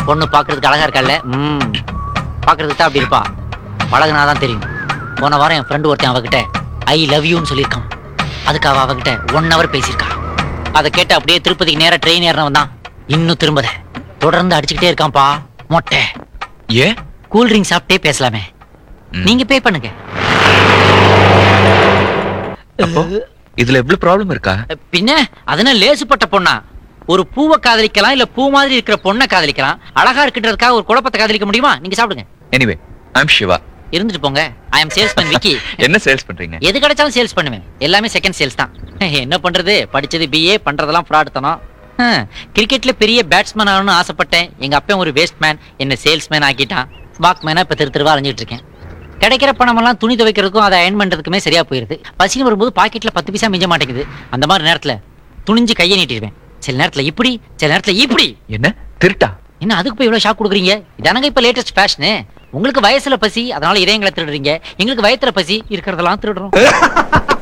பொண்ணு பாக்குறதுக்கு அழகா இருக்கால ம் பாக்குறதுக்கு தான் அப்படி இருப்பா பழகுனாதான் தெரியும் போன வாரம் என் ஃப்ரெண்டு ஒருத்தன் அவகிட்ட ஐ லவ் யூன்னு சொல்லியிருக்கான் அதுக்கு அவ அவகிட்ட ஒன் ஹவர் பேசியிருக்கா அதை கேட்டு அப்படியே திருப்பதிக்கு நேரா ட்ரெயின் ஏறினவன் தான் இன்னும் திரும்பத தொடர்ந்து அடிச்சுக்கிட்டே இருக்கான்ப்பா மொட்டை ஏன் கூல் ட்ரிங்க் சாப்பிட்டே பேசலாமே ம். நீங்க பே பண்ணுங்க அப்போ இதுல எவ்வளவு ப்ராப்ளம் இருக்கா பின்ன அதனால லேசுப்பட்ட பொண்ணா ஒரு பூவை காதலிக்கலாம் இல்ல பூ மாதிரி இருக்கிற பொண்ணை காதலிக்கலாம் அழகா இருக்குன்றதுக்காக ஒரு குழப்பத்தை காதலிக்க முடியுமா நீங்க சாப்பிடுங்க எனிவே ஐம் சிவா இருந்துட்டு போங்க ஐ அம் சேல்ஸ்மேன் விக்கி என்ன சேல்ஸ் பண்றீங்க எது கிடைச்சாலும் சேல்ஸ் பண்ணுவேன் எல்லாமே செகண்ட் சேல்ஸ் தான் என்ன பண்றது படிச்சது பிஏ பண்றதெல்லாம் ஃப்ராட் தனம் கிரிக்கெட்ல பெரிய பேட்ஸ்மேன் ஆகணும்னு ஆசைப்பட்டேன் எங்க அப்பன் ஒரு வேஸ்ட் மேன் என்ன சேல்ஸ்மேன் ஆக்கிட்டான் வாக்மேனா இப்ப திரு திருவா அலைஞ்சிட்டு இருக்கேன் கிடைக்கிற பணமெல்லாம் துணி துவைக்கிறதுக்கும் அதை அயன் பண்றதுக்குமே சரியா போயிருது பசின்னு வரும்போது பாக்கெட்ல பத்து பைசா மிஞ்ச மாட்டேங்குது அந்த மாதிரி நேரத்துல துணிஞ்சு கையை நீட்டிடுவேன் சில நேரத்துல இப்படி சில நேரத்துல இப்படி என்ன திருட்டா என்ன அதுக்கு போய் இவ்வளவு ஷாக் கொடுக்குறீங்க இதானங்க இப்ப லேட்டஸ்ட் ஃபேஷனு உங்களுக்கு வயசுல பசி அதனால இதயங்களை திருடுறீங்க எங்களுக்கு வயத்துல பசி இருக்கிறதெல்லாம் திருடுறோம்